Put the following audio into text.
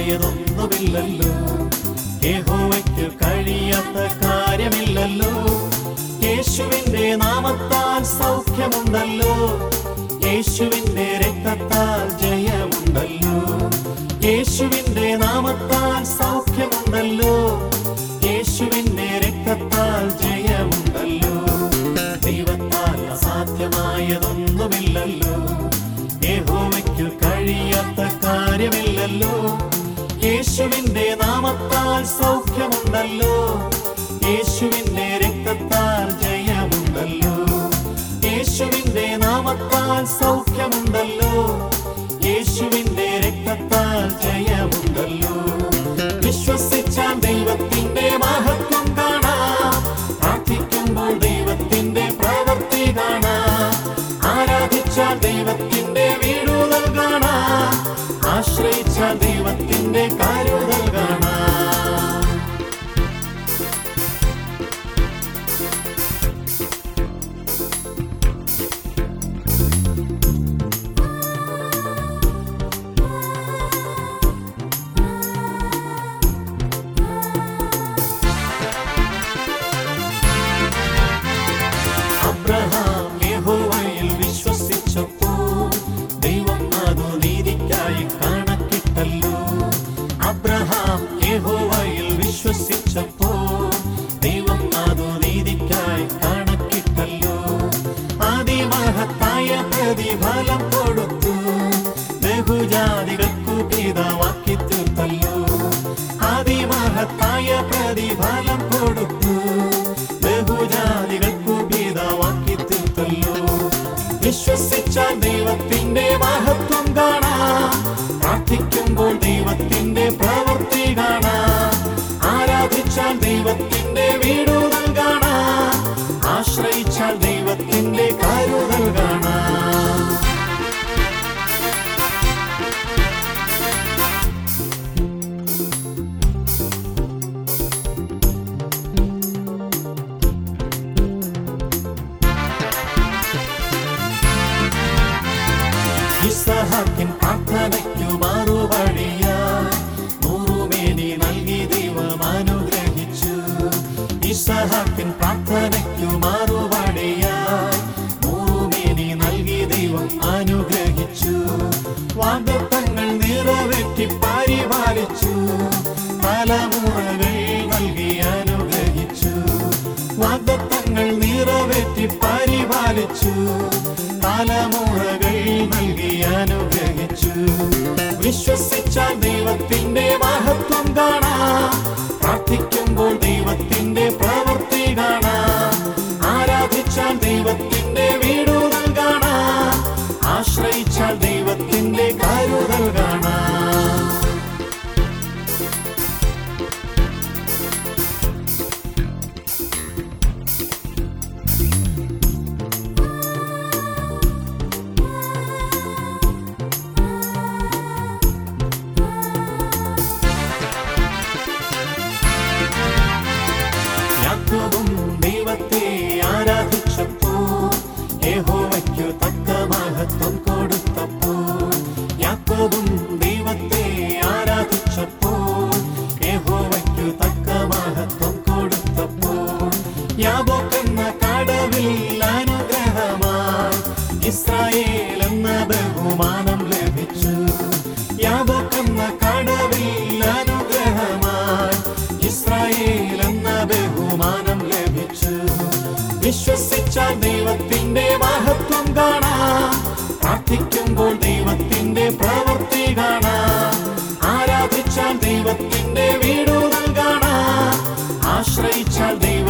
സാധ്യമായതൊന്നുമില്ലല്ലോ യഹോവയ്ക്ക് കഴിയാത്ത കാര്യമില്ലല്ലോ യേശുവിന്റെ നാമത്താൽ സൗഖ്യമുണ്ടല്ലോ യേശുവിന്റെ രക്തത്താൽ ജയമുണ്ടല്ലോ യേശുവിന്റെ നാമത്താൽ സൗഖ്യമുണ്ടല്ലോ യേശുവിന്റെ രക്തത്താൽ ജയമുണ്ടല്ലോ ദൈവത്താൽ അസാധ്യമായതൊന്നുമില്ലല്ലോ യഹോവയ്ക്ക് കഴിയാത്ത കാര്യമില്ലല്ലോ യേശുവിന്റെ നാമത്താൽ സൗഖ്യമുണ്ടല്ലോ യേശുവിന്റെ രക്തത്താൽ ജയമുണ്ടല്ലോ യേശുവിന്റെ നാമത്താൽ സൗഖ്യമുണ്ടല്ലോ യേശുവിന്റെ രക്തത്താൽ ജയമുണ്ടല്ലോ വിശ്വസിച്ചാൽ ദൈവത്തിന്റെ മഹത്വം കാണാം പ്രാർത്ഥിക്കുമ്പോൾ ദൈവത്തിന്റെ പ്രവൃത്തി കാണാം ആരാധിച്ചാൽ ദൈവത്തിന്റെ വീടുതൽ കാണാം ആശ്രയിച്ചാൽ ദൈവത്തിന്റെ കാരുതൽ കാണാം അബ്രഹാം യഹോവയിൽ വിശ്വസിച്ചപ്പോൾ ദൈവം അതു നീതിക്കായി കണക്കിട്ടല്ലോ അബ്രഹാം യഹോവയിൽ വിശ്വസിച്ചപ്പോൾ ദൈവം അതു നീതിക്കായി കണക്കിട്ടല്ലോ അതിമഹത്തായ പ്രതിഫലം കൊടുത്തു ബഹുജാതികൾക്കു പിതാവാക്കി തീർത്തല്ലോ അതിമഹത്തായ പ്രതിഫലം കൊടുത്തു ബഹുജാതികൾക്കു പിതാവാക്കി തീർത്തല്ലോ വിശ്വസിച്ചാൽ ദൈവത്തിന്റെ മഹത്വം കാണാം പ്രാർത്ഥിക്കുമ്പോൾ ദൈവത്തിന്റെ പ്രവൃത്തി കാണാം ആരാധിച്ചാൽ ദൈവത്തിന്റെ വീടുതൽ കാണാം ആശ്രയിച്ചാൽ ദൈവത്തിന്റെ കരുതൽ കാണാം ഇസഹാക്കിൻ പ്രാർത്ഥനയ്ക്കു മറുപടിയായി നൂറുമേനി നൽകി ദൈവം അനുഗ്രഹിച്ചു ഇസഹാക്കിൻ പ്രാർത്ഥനയ്ക്കു മറുപടിയായി നൂറുമേനി നൽകി ദൈവം അനുഗ്രഹിച്ചു വാഗ്ദത്തങ്ങൾ നിറവേറ്റി പരിപാലിച്ചു തലമുറകൾ നൽകി അനുഗ്രഹിച്ചു വാഗ്ദത്തങ്ങൾ നിറവേറ്റി പരിപാലിച്ചു തലമുറകൾ നൽകി അനുഗ്രഹിച്ചു വിശ്വസിച്ചാൽ ദൈവത്തിന്റെ മഹത്വം കാണാം പ്രാർത്ഥിക്കുമ്പോൾ ദൈവത്തിന്റെ പ്രവൃത്തി കാണാം ആരാധിച്ചാൽ ദൈവത്തിന്റെ വീടുതൽ കാണാം ആശ്രയിച്ചാൽ ദൈവത്തിന്റെ കരുതൽ കാണാം യാക്കോബും ദൈവത്തെ ആരാധിച്ചപ്പോൾ യഹോവയ്ക്കു തക്ക മഹത്വം കൊടുത്തപ്പോൾ യാക്കോബും ദൈവത്തെ ആരാധിച്ചപ്പോൾ യഹോവയ്ക്കു തക്ക മഹത്വം കൊടുത്തപ്പോൾ യാബോക്കെന്ന കടവിൽ അനുഗ്രഹമായി ഇസ്രായേൽ എന്ന ബഹുമാനം ലഭിച്ചു യാബോക്കെന്ന കടവിൽ അനുഗ്രഹമായി ഇസ്രായേൽ എന്ന ബഹുമാനം ലഭിച്ചു വിശ്വസിച്ചാൽ ദൈവത്തിന്റെ മഹത്വം കാണാം പ്രാർത്ഥിക്കുമ്പോൾ ദൈവത്തിന്റെ പ്രവൃത്തി കാണാം ആരാധിച്ചാൽ ദൈവത്തിന്റെ വീടുതൽ കാണാം ആശ്രയിച്ചാൽ ദൈവ